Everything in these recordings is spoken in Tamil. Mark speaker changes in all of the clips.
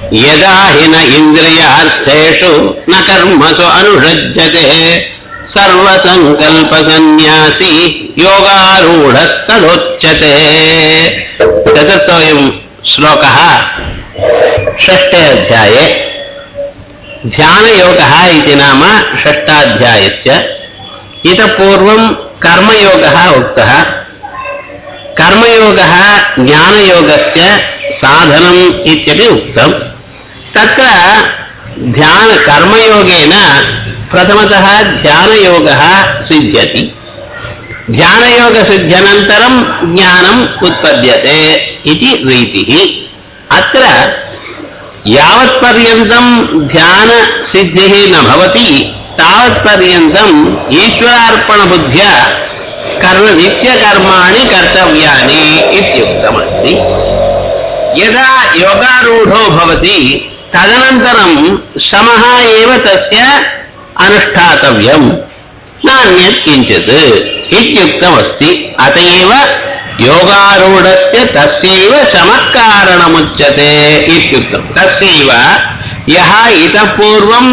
Speaker 1: यदा हि न इन्द्रियार्थेषु न कर्मसु अनुषज्यते सर्वसङ्कल्पसन्न्यासी योगारूढस्तदोच्यते चतुर्थोऽयम् श्लोकः षष्ठे अध्याये ध्यानयोगः इति नाम षष्ठाध्यायस्य इतः पूर्वं कर्मयोगः उक्तः कर्मयोगः ज्ञानयोगस्य साधनम् इत्यपि उक्तम् तत्र ध्यान कर्मयोगेन प्रथमतः ध्यानयोगः सिद्ध्यति ध्यानयोगसिद्ध्यनन्तरं ज्ञानम् उत्पद्यते इति रीतिः अत्र यावत्पर्यन्तं ध्यानसिद्धिः न भवति तावत्पर्यन्तम् ईश्वरार्पणबुद्ध्या कर्म नित्यकर्माणि कर्तव्यानि इत्युक्तमस्ति यदा योगारूढो भवति तदनन्तरं श्रमः एव तस्य अनुष्ठातव्यम् नान्यत् किञ्चित् इत्युक्तमस्ति अत एव योगारूढस्य तस्यैव श्रमः कारणमुच्यते इत्युक्तं तस्यैव यः इतः पूर्वं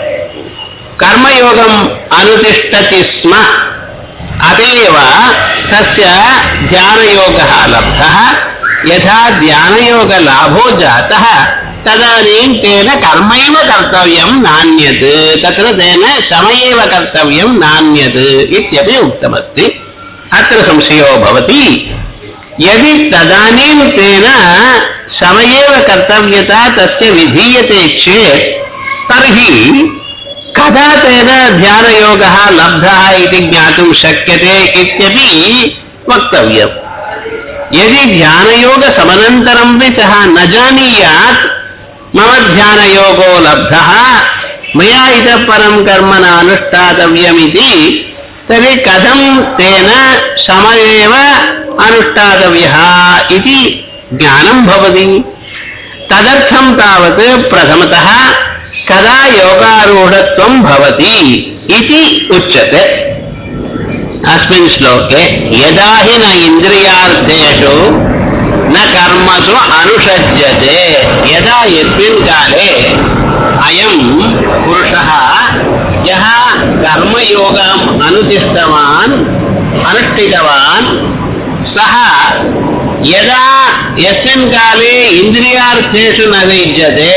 Speaker 1: कर्मयोगम् अनुतिष्ठति स्म अत एव तस्य ध्यानयोगः लब्धः यथा ध्यानयोगलाभो जातः तदानीं तेन कर्मैव कर्तव्यं नान्यत् तत्र तेन श्रम एव कर्तव्यं नान्यत् इत्यपि उक्तमस्ति अत्र संशयो भवति यदि तदानीं तेन श्रम एव कर्तव्यता तस्य विधीयते चेत् तर्हि कदा तेन ध्यानयोगः लब्धः इति ज्ञातुं शक्यते इत्यपि वक्तव्यम् यदि ध्यानयोगसमनन्तरमपि सः न जानीयात् मम ध्यानयोगो लब्धः मया इतः परं कर्म न अनुष्ठातव्यमिति तर्हि कथं तेन श्रम एव अनुष्ठातव्यः इति ज्ञानं भवति तदर्थं तावत् प्रथमतः कदा योगारूढत्वं भवति इति उच्यते अस्मिन् श्लोके यदा हि न इन्द्रियार्थेषु न कर्मसु अनुषज्यते यदा यस्मिन् काले अयं पुरुषः यः कर्मयोगम् अनुतिष्ठवान् अनुष्ठितवान् सः यदा यस्मिन् काले इन्द्रियार्थेषु न युज्यते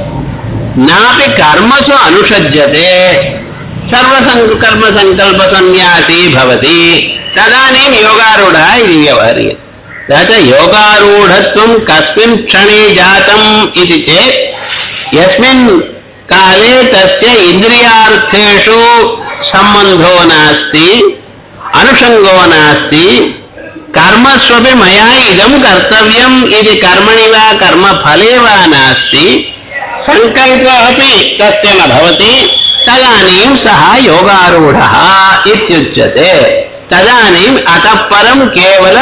Speaker 1: नापि कर्मसु अनुषज्यते सर्वकर्मसङ्कल्पसन्न्यासी भवति तदानीं योगारूढः इति व्यवहार्यते तथा योगारूढत्वं कस्मिन् क्षणे जातम् इति चेत् यस्मिन् काले तस्य इन्द्रियार्थेषु सम्बन्धो नास्ति अनुषङ्गो नास्ति कर्मस्वपि मया इदं कर्तव्यम् इति कर्मणि वा कर्मफले वा नास्ति सङ्कल्पः अपि तस्य न भवति तदानीं सः योगारूढः इत्युच्यते तदानीम् अतः परं केवल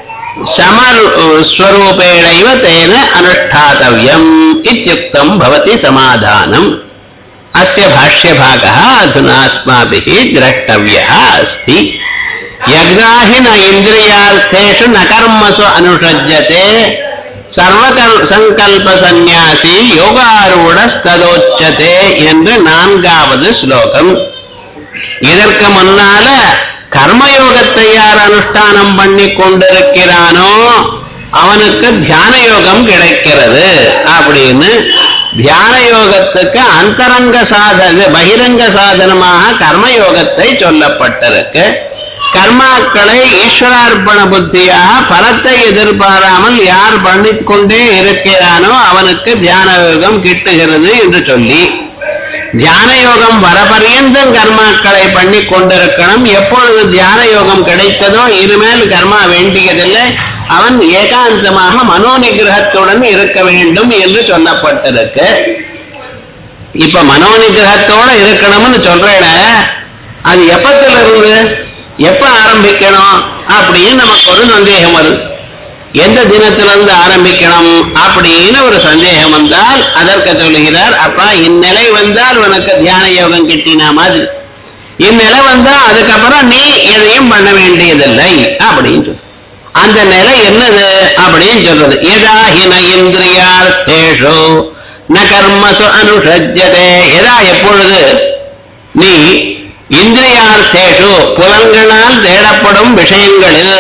Speaker 1: समस्वरूपेणैव तेन अनुष्ठातव्यम् इत्युक्तं भवति समाधानम् अस्य भाष्यभागः अधुना अस्माभिः द्रष्टव्यः अस्ति यदा हि न इन्द्रियार्थेषु न कर्मसु अनुषज्यते சர்வகல் சங்கல்ப சந்நியாசி யோகாரூடஸ்ததோச்சதே என்று நான்காவது ஸ்லோகம் இதற்கு முன்னால கர்மயோகத்தை யார் அனுஷ்டானம் பண்ணி கொண்டிருக்கிறானோ அவனுக்கு தியான யோகம் கிடைக்கிறது அப்படின்னு தியான யோகத்துக்கு அந்தரங்க சாதன பகிரங்க சாதனமாக கர்மயோகத்தை சொல்லப்பட்டிருக்கு கர்மாக்களை ஈஸ்வரார்ப்பண புத்தியாக பலத்தை எதிர்பாராமல் யார் பண்ணிக்கொண்டே இருக்கிறானோ அவனுக்கு தியான யோகம் கிட்டுகிறது என்று சொல்லி தியான யோகம் வரபரியந்தம் கர்மாக்களை பண்ணி கொண்டிருக்கணும் எப்பொழுது தியான யோகம் கிடைத்ததோ இனிமேல் கர்மா வேண்டியதில்லை அவன் ஏகாந்தமாக மனோ நிகிரகத்துடன் இருக்க வேண்டும் என்று சொல்லப்பட்டிருக்கு இப்ப மனோ நிகிரகத்தோட இருக்கணும்னு சொல்றேன் அது எப்பத்துல இருந்து எப்ப ஆரம்பிக்கணும் அப்படின்னு நமக்கு ஒரு சந்தேகம் வருது எந்த தினத்திலிருந்து ஆரம்பிக்கணும் அப்படின்னு ஒரு சந்தேகம் வந்தால் அதற்கு சொல்லுகிறார் அப்பா இந்நிலை வந்தால் உனக்கு தியான யோகம் கிட்டினா மாதிரி இந்நிலை வந்தா அதுக்கப்புறம் நீ எதையும் பண்ண வேண்டியதில்லை அப்படின்னு சொல்லு அந்த நிலை என்னது அப்படின்னு சொல்றது எதாஹின இந்திரியார்த்தேஷு ந கர்மசு அனுஷஜ்யதே எதா எப்பொழுது நீ இந்திரியார்த்தேஷு புலன்களால் தேடப்படும் விஷயங்களில்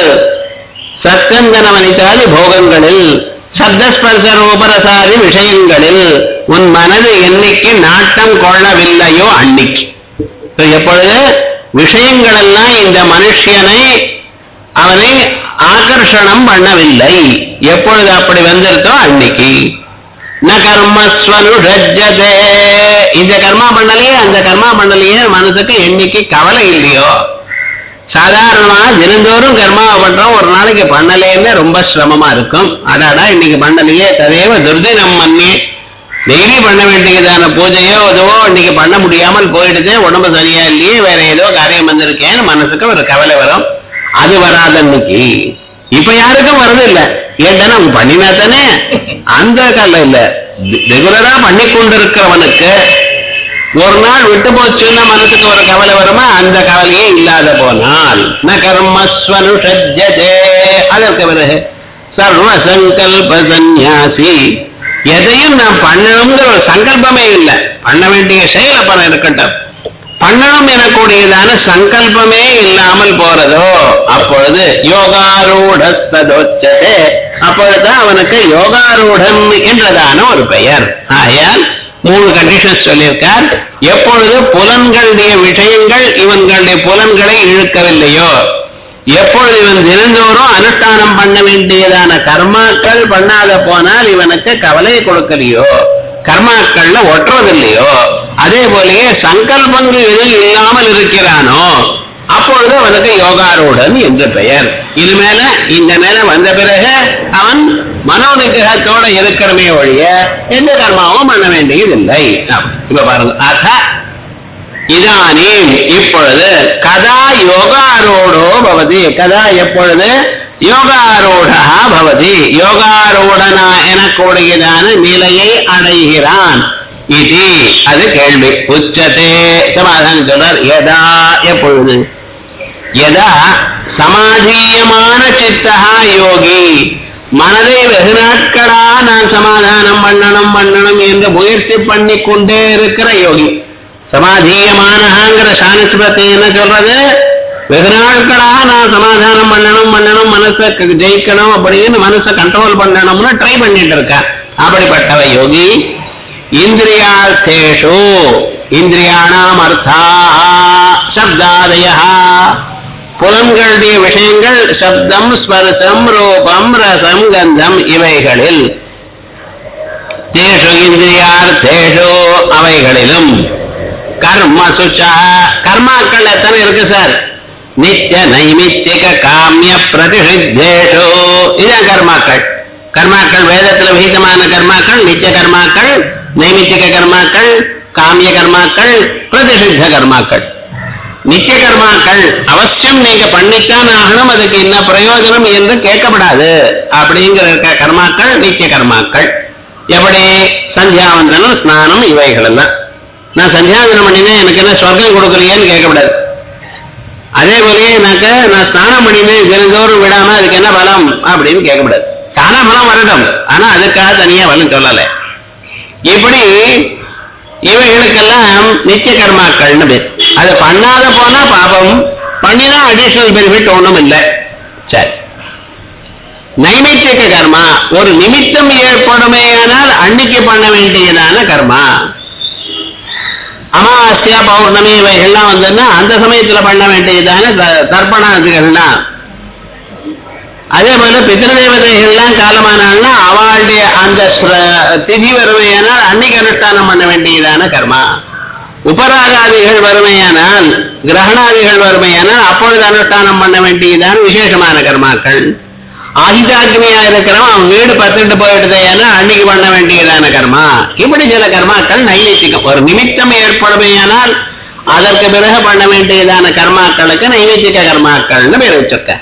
Speaker 1: சத்கந்தனவனிதாதி போகங்களில் சப்தஸ்பர்ச ரூபரசாதி விஷயங்களில் உன் மனது என்னைக்கு நாட்டம் கொள்ளவில்லையோ அன்னைக்கு So, எப்பொழுது விஷயங்கள் எல்லாம் இந்த மனுஷனை அவனை ஆகர்ஷணம் பண்ணவில்லை எப்பொழுது அப்படி வந்திருக்கோ அன்னைக்கு ந கர்மஸ்வனுஷஜதே இந்த கர்மா பண்ணலையே அந்த கர்மா பண்ணலையே மனசுக்கு என்னைக்கு கவலை இல்லையோ சாதாரணமா தினந்தோறும் கர்மாவை பண்றோம் ஒரு நாளைக்கு பண்ணலேன்னு ரொம்ப சிரமமா இருக்கும் அடாடா இன்னைக்கு பண்ணலையே ததேவ துர்தினம் மன்னி டெய்லி பண்ண வேண்டியதான பூஜையோ இதுவோ இன்னைக்கு பண்ண முடியாமல் போயிடுது உடம்பு சரியா இல்லையே வேற ஏதோ காரியம் வந்திருக்கேன்னு மனசுக்கு ஒரு கவலை வரும் அது வராத இன்னைக்கு இப்ப யாருக்கும் வருது இல்ல ஏன்டா நம்ம பண்ணினா தானே அந்த கல்ல இல்ல ரெகுலரா பண்ணி கொண்டிருக்கிறவனுக்கு ஒரு நாள் விட்டு போச்சுன்னா மனசுக்கு ஒரு கவலை வருமா அந்த கவலையே இல்லாத போனால் ந கர்மஸ்வனுஷஜதே அதற்கு பிறகு சர்வ சங்கல்ப சந்நியாசி எதையும் நான் பண்ணணுங்கிற ஒரு சங்கல்பமே இல்லை பண்ண வேண்டிய செயல் அப்புறம் இருக்கட்டும் பண்ணணும் எனக்கூடியதான சங்கல்பமே இல்லாமல் போறதோ அப்பொழுது யோகாரூடஸ்ததோச்சதே அப்பொழுதுதான் அவனுக்கு யோகாரூடம் என்றதான ஒரு பெயர் ஆகையால் மூணு கண்டிஷன்ஸ் சொல்லியிருக்கார் எப்பொழுது புலன்களுடைய விஷயங்கள் இவன்களுடைய புலன்களை இழுக்கவில்லையோ எப்பொழுது இவன் தினந்தோறும் அனுஷ்டானம் பண்ண வேண்டியதான கர்மாக்கள் பண்ணாத போனால் இவனுக்கு கவலையை கொடுக்கலையோ கர்மாக்கள்ல ஒட்டுறதில்லையோ அதே போலயே சங்கல்பங்கள் எதுவும் இல்லாமல் இருக்கிறானோ அப்பொழுது அவனுக்கு யோகாரூடன் என்று பெயர் இது மேல இந்த மேல வந்த பிறகு அவன் மனோநிகிரகத்தோட இருக்கிறமே ஒழிய எந்த கர்மாவும் பண்ண வேண்டியதில்லை இப்ப பாருங்க அத இதானீம் இப்பொழுது கதா யோகாரோடோ பவதி கதா எப்பொழுது யோகாரூடா பவதி யோகாரூடனா எனக்கூடியதான நிலையை அடைகிறான் இது அது கேள்வி உச்சத்தே சமாதானம் சொல்றார் எதா எப்பொழுது எதா சமாதீயமான சித்தகா யோகி மனதை வெகு நாட்களா நான் சமாதானம் பண்ணணும் பண்ணணும் என்று முயற்சி பண்ணி கொண்டே இருக்கிற யோகி சமாதீயமானங்கிற சாணஸ்பத்தை என்ன சொல்றது வெகு நாட்களா நான் சமாதானம் பண்ணணும் பண்ணணும் மனசை க- ஜெயிக்கணும் அப்படின்னு மனசை கண்ட்ரோல் பண்ணணும்னு ட்ரை பண்ணிட்டு இருக்கேன் அப்படிப்பட்டவ யோகி இந்திரியார்த்தேஷு இந்திரியாணாம் அர்த்தா சப்தாதய புலன்களுடைய விஷயங்கள் சப்தம் ஸ்பர்சம் ரூபம் ரசம் கந்தம் இவைகளில் தேஷு இந்திரியார்த்தேஷு அவைகளிலும் கர்மசுச்ச கர்மாக்கள் எத்தனை இருக்கு சார் நித்திய நைமித்திக காமிய பிரதிஷித்தேஷு இதான் கர்மாக்கள் கர்மாக்கள் வேதத்துல விகிதமான கர்மாக்கள் நித்திய கர்மாக்கள் நைமித்திக கர்மாக்கள் காமிய கர்மாக்கள் பிரதிஷித்த கர்மாக்கள் நித்திய கர்மாக்கள் அவசியம் நீங்க பண்ணித்தான் ஆகணும் அதுக்கு என்ன பிரயோஜனம் என்று கேட்கப்படாது அப்படிங்கிற க- கர்மாக்கள் நித்திய கர்மாக்கள் எப்படி சந்தியாவந்தனம் ஸ்நானம் இவைகள் எல்லாம் நான் சந்தியாவந்தனம் பண்ணினேன் எனக்கு என்ன சொர்க்கம் கொடுக்குறீங்கன்னு கேட்கக்கூடாது அதே போலயே எனக்கு நான் ஸ்நானம் பண்ணினேன் தினந்தோறும் விடாம அதுக்கு என்ன பலம் அப்படின்னு கேட்கக்கூடாது தானா பலம் வரட்டும் ஆனா அதுக்காக தனியா பலம் சொல்லலை இப்படி இவைகளுக்கெல்லாம் நித்திய கர்மாக்கள்னு பேர் அது பண்ணாத போனா பாபம் பண்ணினா அடிஷனல் பெனிஃபிட் ஒண்ணும் இல்லை சரி நைமித்திக கர்மா ஒரு நிமித்தம் ஏற்படுமேயானால் அன்னைக்கு பண்ண வேண்டியதான கர்மா அமாவாஸ்யா பௌர்ணமி இவைகள்லாம் வந்ததுன்னா அந்த சமயத்துல பண்ண வேண்டியதான த- தர்ப்பணாதிகள்லாம் அதே போல பித்ருதேவதைகள்லாம் காலமானால்னா அவளுடைய அந்த ஸ்ர- திதி வறுமையானால் அன்னைக்கு அனுஷ்டானம் பண்ண வேண்டியதான கர்மா உபராகாதிகள் வறுமையானால் கிரகணாதிகள் வறுமையானால் அப்பொழுது அனுஷ்டானம் பண்ண வேண்டியதான விசேஷமான கர்மாக்கள் ஆயுதாக்னியா இருக்கிறவன் அவன் வீடு பத்துட்டு போயிடுது ஏன்னா அன்னைக்கு பண்ண வேண்டியதான கர்மா இப்படி சில கர்மாக்கள் நைவேத்திகம் ஒரு நிமித்தம் ஏற்படுமையானால் அதற்கு பிறகு பண்ண வேண்டியதான கர்மாக்களுக்கு நைவேத்திக கர்மாக்கள்னு பேர் வச்சிருக்க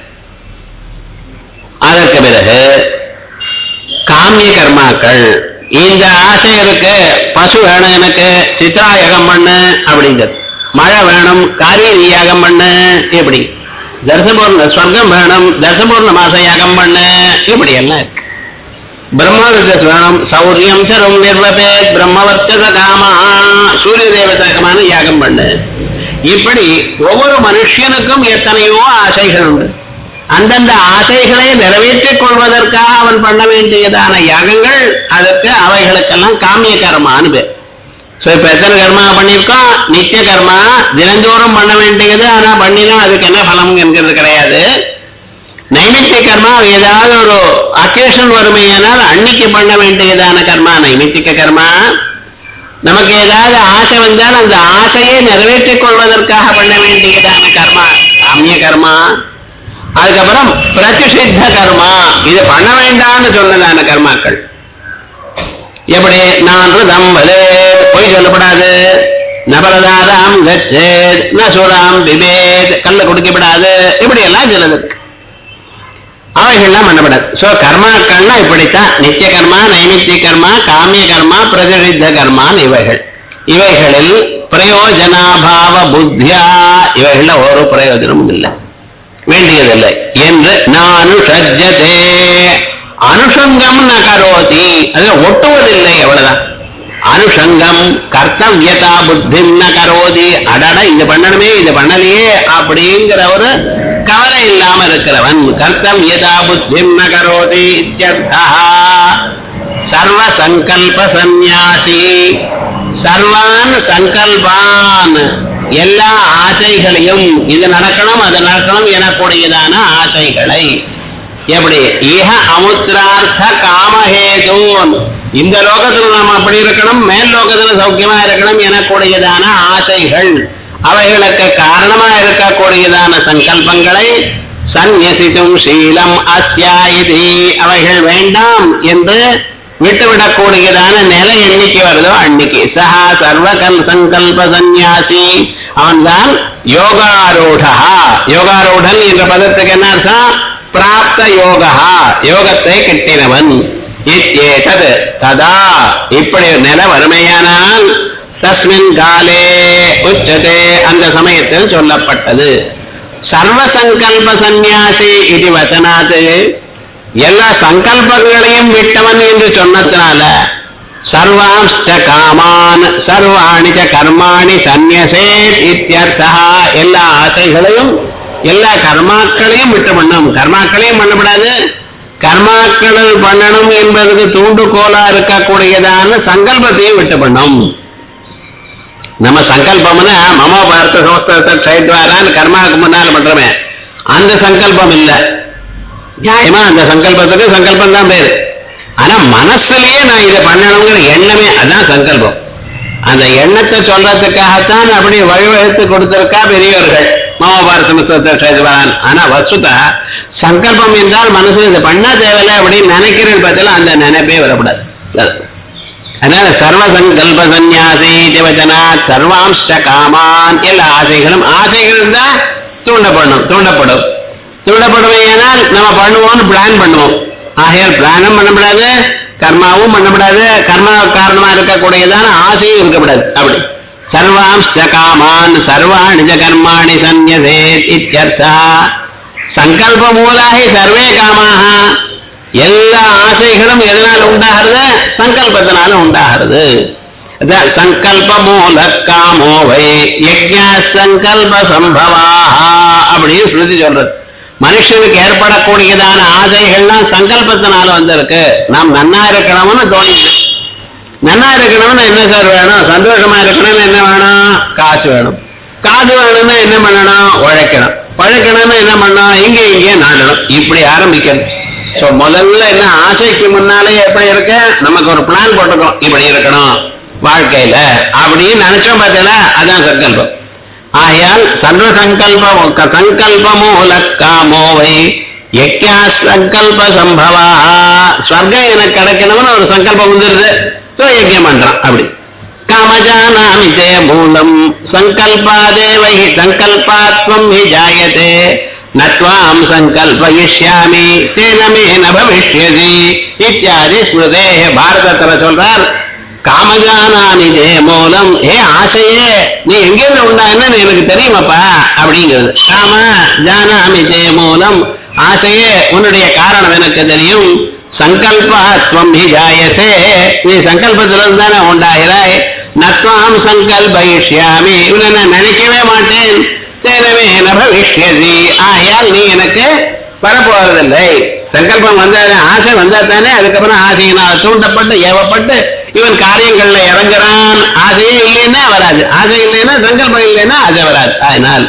Speaker 1: அதற்கு பிறகு காமிய கர்மாக்கள் இந்த ஆசை இருக்கு பசு வேணும் எனக்கு சித்ராயகம் பண்ணு அப்படிங்கிறது மழை வேணும் காரிய யாகம் பண்ணு இப்படி தர்சபூர்ண ஸ்வர்க்கம் வேணும் தர்சபூர்ண மாச யாகம் பண்ணு இப்படி எல்லாம் இருக்கு பிரம்மவர்ச்சஸ் வேணும் சௌரியம் சரும் நிர்வபேத் பிரம்மவர்ச்சச காமா சூரிய தேவதகமான யாகம் பண்ணு இப்படி ஒவ்வொரு மனுஷனுக்கும் எத்தனையோ ஆசைகள் உண்டு அந்தந்த ஆசைகளை நிறைவேற்றிக் கொள்வதற்காக அவன் பண்ண வேண்டியதான யாகங்கள் அதற்கு அவைகளுக்கெல்லாம் காமிய கர்மான்னு பேர் சோ இப்ப எத்தனை கர்மா பண்ணியிருக்கோம் நித்திய கர்மா தினந்தோறும் பண்ண வேண்டியது ஆனா பண்ணினா அதுக்கு என்ன பலம் என்கிறது கிடையாது நைமித்திய கர்மா ஏதாவது ஒரு அக்கேஷன் வறுமையானால் அன்னைக்கு பண்ண வேண்டியதான கர்மா நைமித்திக கர்மா நமக்கு ஏதாவது ஆசை வந்தால் அந்த ஆசையை நிறைவேற்றிக் கொள்வதற்காக பண்ண வேண்டியதான கர்மா காமிய கர்மா அதுக்கப்புறம் பிரதிஷித்த கர்மா இது பண்ண வேண்டாம்னு சொன்னதான கர்மாக்கள் எப்படி நான் தம்பலே பொய் சொல்லப்படாது நபரதாராம் கச்சேத் நசுராம் பிபேத் கல்ல குடிக்கப்படாது இப்படி எல்லாம் சிலது இருக்கு அவைகள்லாம் பண்ணப்படாது சோ கர்மாக்கள்னா இப்படித்தான் நித்திய கர்மா நைமித்திய கர்மா காமிய கர்மா பிரதிஷித்த கர்மான் இவைகள் இவைகளில் பிரயோஜனாபாவ புத்தியா இவைகள்ல ஒரு பிரயோஜனமும் இல்லை வேண்டியதில்லை என்று நான் சஜ்ஜதே அனுஷங்கம் ந கரோதி அதுல ஒட்டுவதில்லை அவ்வளவுதான் அனுஷங்கம் கர்த்தவியதா புத்தி ந கரோதி அடட இது பண்ணணுமே இது பண்ணலையே அப்படிங்கிற ஒரு கவலை இல்லாம இருக்கிறவன் கர்த்தவியதா புத்தி ந கரோதி இத்யர்த்தா சர்வ சங்கல்ப சந்நியாசி சர்வான் சங்கல்பான் எல்லா ஆசைகளையும் இது நடக்கணும் அது நடக்கணும் எனக்கூடியதான ஆசைகளை எப்படி இஹ அமுத்திரார்த்த காமஹேதூன் இந்த லோகத்துல நாம் அப்படி இருக்கணும் மேல் லோகத்துல சௌக்கியமா இருக்கணும் எனக்கூடியதான ஆசைகள் அவைகளுக்கு காரணமா இருக்கக்கூடியதான சங்கல்பங்களை சந்நியசித்தும் சீலம் அஸ்யா இது அவைகள் வேண்டாம் என்று விட்டுவிடக்கூடியதான நிலை என்னைக்கு வருதோ அன்னைக்கு சஹா சர்வகல் சங்கல்ப சந்நியாசி அவன்தான் யோகாரூடா யோகாரூடன் என்ற பதத்துக்கு என்ன அர்த்தம் பிராப்த யோகா யோகத்தை கிட்டினவன் இத்யேதத் ததா இப்படி நில வறுமையானால் தஸ்மின் காலே உச்சதே அந்த சமயத்தில் சொல்லப்பட்டது சர்வ சங்கல்ப சந்நியாசி இது வச்சனாது எல்லா சங்கல்பங்களையும் விட்டவன் என்று சொன்னதுனால சர்வாம்ஸ்ட காமான் சர்வாணி ச கர்மாணி சந்நியசேத் இத்தியர்த்தா எல்லா ஆசைகளையும் எல்லா கர்மாக்களையும் விட்டு பண்ணும் கர்மாக்களையும் பண்ணக்கூடாது கர்மாக்கள் பண்ணணும் என்பதற்கு தூண்டுகோலா இருக்கக்கூடியதான சங்கல்பத்தையும் விட்டு பண்ணும் நம்ம சங்கல்பம்னா மம பார்த்த சமஸ்த க்ஷயத்வாரான்னு கர்மாவுக்கு முன்னால் பண்றோமே அந்த சங்கல்பம் இல்ல நியாயமா அந்த சங்கல்பத்துக்கு சங்கல்பம் தான் பேரு ஆனா மனசுலயே நான் இதை பண்ணணுங்கிற எண்ணமே அதான் சங்கல்பம் அந்த எண்ணத்தை சொல்றதுக்காகத்தான் அப்படி வழிவகுத்து கொடுத்திருக்கா பெரியவர்கள் மமபாரதம் ஆனா வசுதா சங்கல்பம் என்றால் மனசுல இதை பண்ணா தேவையில்லை அப்படின்னு நினைக்கிறேன் பார்த்தல அந்த நினைப்பே வரக்கூடாது அதனால சர்வ சங்கல்ப சந்நியாசி தேவஜனா சர்வாம்ச காமான் எல்லா ஆசைகளும் ஆசைகள் தான் தூண்டப்படணும் தூண்டப்படும் தூண்டப்படுமையானால் நம்ம பண்ணுவோம்னு பிளான் பண்ணுவோம் ஆகையால் பிளானும் பண்ணக்கூடாது கர்மாவும் பண்ணக்கூடாது கர்மா காரணமா இருக்கக்கூடியதான ஆசையும் இருக்கக்கூடாது அப்படி சர்வாம்ச காமான் சர்வாணி ஜ கர்மாணி சந்நியசேத் இத்யர்த்தா சங்கல்ப மூலாகி சர்வே காமாக எல்லா ஆசைகளும் எதனால் உண்டாகிறது சங்கல்பத்தினால உண்டாகிறது அதான் சங்கல்ப மூல காமோவை யஜ்ஞ சங்கல்ப சம்பவாக அப்படின்னு ஸ்ருதி சொல்றது மனுஷனுக்கு ஏற்படக்கூடியதான ஆசைகள்லாம் சங்கல்பத்தினால வந்திருக்கு நாம் நன்னா இருக்கணும்னு தோணிச்சு நன்னா இருக்கணும்னு என்ன சார் வேணும் சந்தோஷமா இருக்கணும்னு என்ன வேணும் காசு வேணும் காசு வேணும்னா என்ன பண்ணணும் உழைக்கணும் உழைக்கணும்னா என்ன பண்ணணும் இங்கே இங்கே நாடணும் இப்படி ஆரம்பிக்கிறது ஸோ முதல்ல என்ன ஆசைக்கு முன்னாலே எப்படி இருக்க நமக்கு ஒரு பிளான் போட்டுக்கோம் இப்படி இருக்கணும் வாழ்க்கையில அப்படின்னு நினைச்சோம் பார்த்தீங்களா அதான் சங்கல்பம் ஆகையால் சர்வ சங்கல்பம் சங்கல்ப மூல காமோவை யக்யா சங்கல்ப சம்பவா ஸ்வர்க்கம் எனக்கு கிடைக்கணும்னு ஒரு சங்கல்பம் வந்துருது ஸோ யஜ்யம் பண்றான் அப்படி காமஜானாமி தே மூலம் சங்கல்பாதேவை சங்கல்பாத்வம் ஹி ஜாயதே நத்வாம் சங்கல்பயிஷ்யாமி தேன மே ந பவிஷ்யதி இத்தியாதி ஸ்மிருதே பாரதத்துல சொல்றார் காமஜானாமி தே மூலம் ஏ ஆசையே நீ எங்கிருந்து உண்டான்னு எனக்கு தெரியுமாப்பா அப்படிங்கிறது காம ஜானாமி தே மூலம் ஆசையே உன்னுடைய காரணம் எனக்கு தெரியும் சங்கல்பாத்வம் ஹி ஜாயசே நீ சங்கல்பத்திலிருந்து தானே உண்டாகிறாய் நத்வாம் சங்கல்பயிஷ்யாமி இவனை நான் நினைக்கவே மாட்டேன் தேனவே ந பவிஷ்யதி ஆகையால் நீ எனக்கு வரப்போவதில்லை சங்கல்பம் வந்தா ஆசை வந்தா தானே அதுக்கப்புறம் ஆசையினால் தூண்டப்பட்டு ஏவப்பட்டு இவன் காரியங்கள்ல இறங்குறான் ஆசையே இல்லைன்னா வராது ஆசை இல்லைன்னா சங்கல்பம் இல்லைன்னா ஆசை வராது அதனால்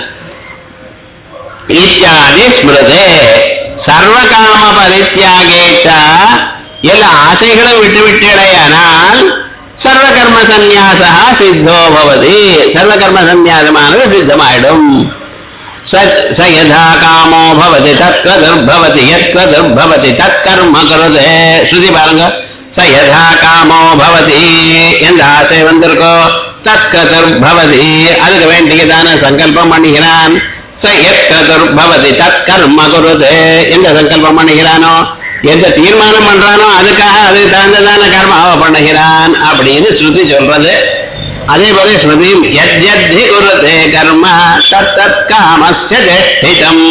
Speaker 1: இத்தியாதி ஸ்மிருதே சர்வகாம பரித்தியாகேச்ச எல்லா ஆசைகளும் விட்டு விட்டடையானால் சர்வகர்ம சந்நியாசா சித்தோ பவதி சர்வகர்ம சந்நியாசமானது சித்தமாயிடும் स स यथा कामो भवति तत्कदुर्भवति यत्कदुर्भवति तत्कर्म करुதே ஸ்ருதி பாருங்க ச யதா காமோ பவதி எந்த ஆசை வந்திருக்கோ தற்கதுர்பவதி அதுக்கு வேண்டியதான சங்கல்பம் பண்ணுகிறான் ச எத்கதுர்பவதி தற்கர்ம குருதே எந்த சங்கல்பம் பண்ணுகிறானோ எந்த தீர்மானம் பண்றானோ அதுக்காக அது தகுந்ததான கர்மாவை பண்ணுகிறான் அப்படின்னு ஸ்ருதி சொல்றது அதே போல ஸ்ருதி யத்யத்தி குருதே கர்ம தத் தத் காமஸ்ய ஜஷ்டிதம்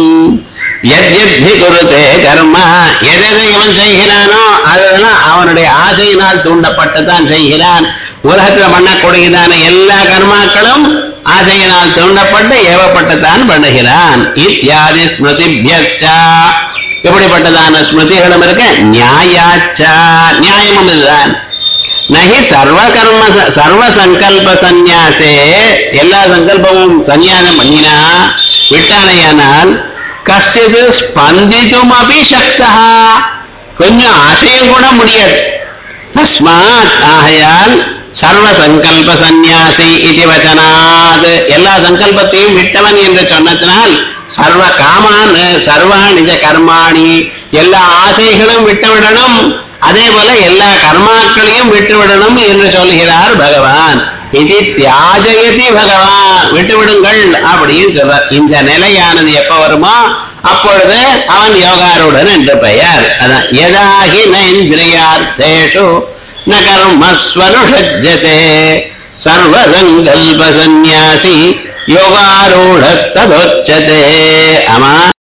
Speaker 1: யத்யத்தி குருதே கர்ம எதை இவன் செய்கிறானோ அதெல்லாம் அவனுடைய ஆசையினால் தூண்டப்பட்டு தான் செய்கிறான் உலகத்துல பண்ணக்கூடியதான எல்லா கர்மாக்களும் ஆசையினால் தூண்டப்பட்டு ஏவப்பட்டு தான் பண்ணுகிறான் இத்தியாதி ஸ்மிருதிபியச்சா இப்படிப்பட்டதான ஸ்மிருதிகளும் இருக்க நியாயாச்சா நியாயமும் இதுதான் நகி சர்வ கர்ம சர்வ சங்கல்ப சந்நியாசே எல்லா சங்கல்பமும் சந்நியாசம் பண்ணினா விட்டானையானால் கஷ்டிது ஸ்பந்தித்தும் அபி சக்தா கொஞ்சம் அசையும் கூட முடியாது தஸ்மாத் ஆகையால் சர்வ சங்கல்ப சந்நியாசி இது வச்சனாத் எல்லா சங்கல்பத்தையும் விட்டவன் என்று சொன்னதினால் சர்வ காமான் சர்வாணிஜ கர்மாணி எல்லா ஆசைகளும் விட்டுவிடணும் அதே போல எல்லா கர்மாக்களையும் விட்டுவிடணும் என்று சொல்கிறார் பகவான் இது தியாஜயதி பகவான் விட்டுவிடுங்கள் அப்படின்னு சொல்றார் இந்த நிலையானது எப்ப வருமோ அப்பொழுது அவன் யோகாருடன் என்று பெயர் அதான் எதாகி நைந்திரியார்த்தேஷு ந கர்மஸ்வனுஷஜ்யதே சர்வசங்கல்ப சந்நியாசி யோகாரூಢ ததோச்சதே ஆமா